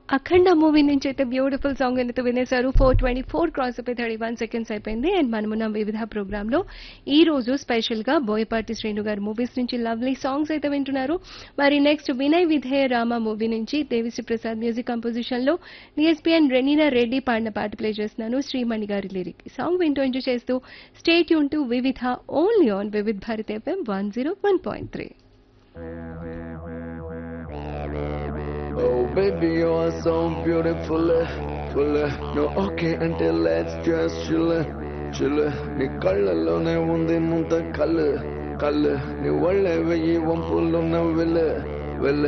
అఖండ movie నుంచి అయితే beautiful song అయితే వినేశారు ఫోర్ ట్వంటీ ఫోర్ క్రాస్ అయిపోయి థర్టీ వన్ సెకండ్స్ అయిపోయింది అండ్ మనమున్న వివిధ ప్రోగ్రామ్ లో ఈ రోజు స్పెషల్ గా బోయపాటి శ్రేణు గారి మూవీస్ నుంచి లవ్లీ సాంగ్స్ అయితే వింటున్నారు మరి నెక్స్ట్ వినయ్ విధేయ రామ మూవీ నుంచి దేవిశ్రీ ప్రసాద్ మ్యూజిక్ కంపోజిషన్ లో డిఎస్పీఎన్ రెనీనా రెడ్డి పాడిన పాట ప్లే చేస్తున్నాను శ్రీమణి గారి లిరిక్ ఈ సాంగ్ వింటూ ఎంజాయ్ చేస్తూ స్టేట్ యూన్ టు వివిధ only on Vividh Bharat FM one zero one point three Oh baby, you are so beautiful, full. No okay until let's just chill, chill. నీ కళ్ళలోనే ఉంది ముంత కళ్ళు కళ్ళు నీ ఒళ్ళే వెయ్యి వంపులున్న వెళ్ళ వెళ్ళ